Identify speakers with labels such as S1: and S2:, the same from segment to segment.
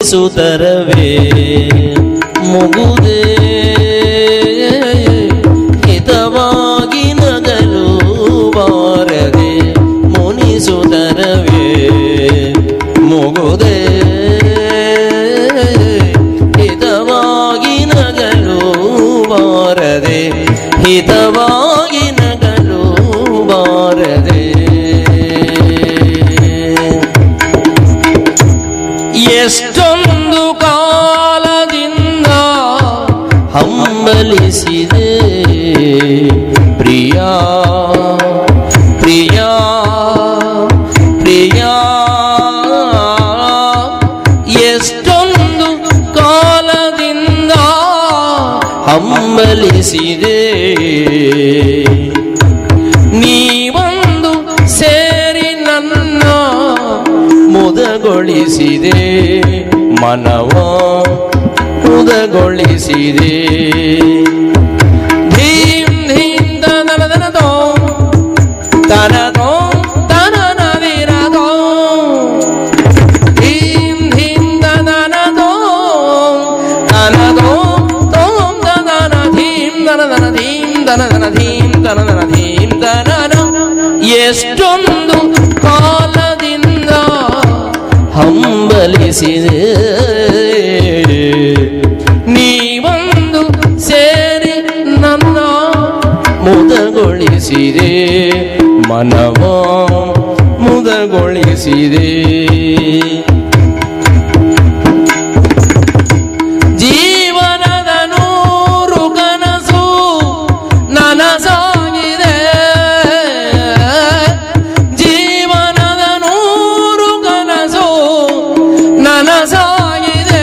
S1: ಮುನಿಸುತರವೇ ಮುಗುದೇ ಹಿತವಾಗಿ ನಗಲು ಬಾರದೆ ಮುನಿಸುತರವೇ ಮುಗುದೇ ಹಿತವಾಗಿ ನಗಲು ಬಾರದೆ ಹಿತವಾಗಿ ನಗಲು ಬಾರದೆ ಎಷ್ಟೊಂದು ಕಾಲದಿಂದ ಹಂಬಲಿಸಿದೆ ಪ್ರಿಯ ಪ್ರಿಯ ಪ್ರಿಯ ಎಷ್ಟೊಂದು ಕಾಲದಿಂದ ಹಂಬಲಿಸಿದೆ ನೀವೊಂದು ಸೇರಿ ನನ್ನ ಮುದಗೊಳಿಸಿದೆ ಮನವ ಮುದಗೊಳಿಸಿದೆ ಧೀಂ ಧೀಂ ದನದನದೋ ತನದೋ ತನನದಿರದೋ ಧೀಂ ಧೀಂ ದನದನದೋ ತನದೋ ತೋಂ ದನನ ಧೀಂ ದನದನ ಧೀಂ ದನದನ ಧೀಂ ದನದನ ಧೀಂ ದನನ ಎಷ್ಟೊಂದು ಕಾಲದಿಂದ ಹಂಬಲಿಸಿದೆ ನೀವೊಂದು ಸೇರಿ ನನ್ನ ಮುದಗೊಳಿಸಿದೆ ಮನವ ಮುದಗೊಳಿಸಿದೆ ಜೀವನದ ನೂರು ಕನಸು ನನಸಾಗಿದೆ ಜೀವನದ ನೂರು ಕನಸು ನನಸಾಗಿದೆ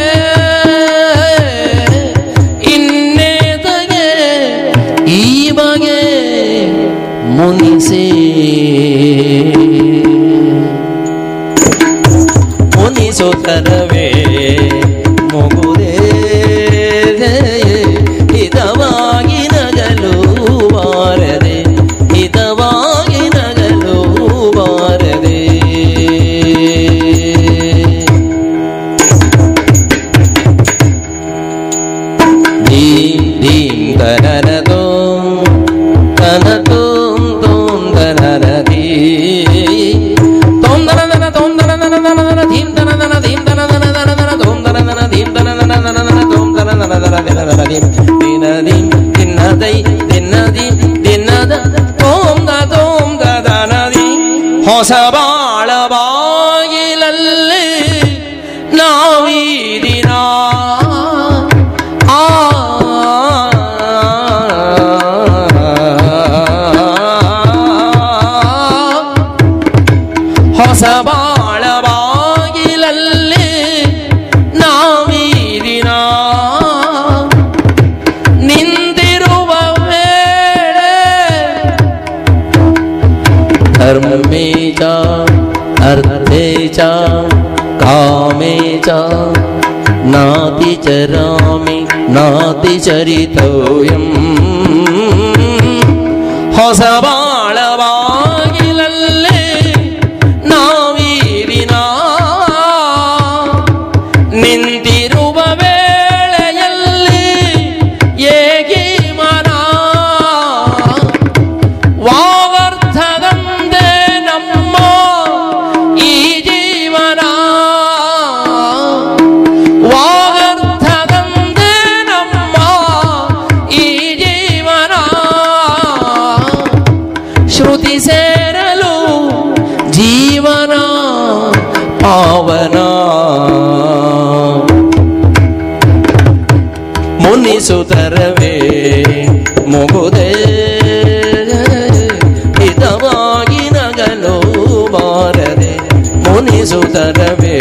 S1: ಇನ್ನೇತಗೆ ಈ ಬಗೆ ಮುನಿಸೇ ಮುನಿಸುತ್ತರವೇ ಮುಗುದೇ ಹಿತವಾಗಿ ನಗಲು ಬಾರದೆ ಹಿತವಾಗಿ ನಗಲು ಬಾರದೆ ಧೀಂ ಧೀಂ ತನನದೋ ತನತೋಂ ತೋಂ ತನನಧೀ ತೋಂ ತನನನ ತೋಂ ತನನನ ತನನನ ಧೀಂ ತನನನ ಧೀಂ ತನನನ ತನನನ ತೋಂ ತನನನ ಧೀಂ ತನನನ ತನನನ ತೋಂ ತನನನ ತನ ದಿನದನ ಧೀಂ ದಿನ ಧೀಂ ದಿನ್ನದೈ ದಿನ್ನದಿ ದಿನ್ನದ ತೋಂ ದ ತೋಂ ದ ದನದಿ ಹೊಸ ಬಾಳ ಬಾಗಿಲಲ್ಲಿ ನಾವೀ ದಿನ ಆ ಹೊಸ ಬಾಳ ಬಾಗಿಲಲ್ಲಿ ನಾವೀರಿನ ನಿಂತಿರುವ ವೇಳೆ ಧರ್ಮೇ ಚ ಅರ್ಥೇ ಚ ಕಾಮೇ ಚ ನಾತಿ ಚರಾಮಿ ನಾತಿ ಚರಿತೋಯಂ ಹೊಸ ಬಾಳ ಬಾಗಿಲಲ್ಲಿ ನಾವೀರಿನ ನಿಂತಿರುವ ವೇಳೆಯಲ್ಲಿ ಏಕಿ ಮನ ವಾವರ್ಥದಂತೆ ನಮ್ಮ ಈ ಜೀವನ ವಾಗರ್ಥದಂತೆ ನಮ್ಮ ಈ ಜೀವನ ಶ್ರುತಿ ಸೇರಲು ಜೀವನ ಪಾವನ ಮುನಿಸುತ್ತರವೇ ಮುಗುದೇ ಹಿತವಾಗಿ ನಗಲು ಬಾರದೆ ಮುನಿಸುತ್ತರವೇ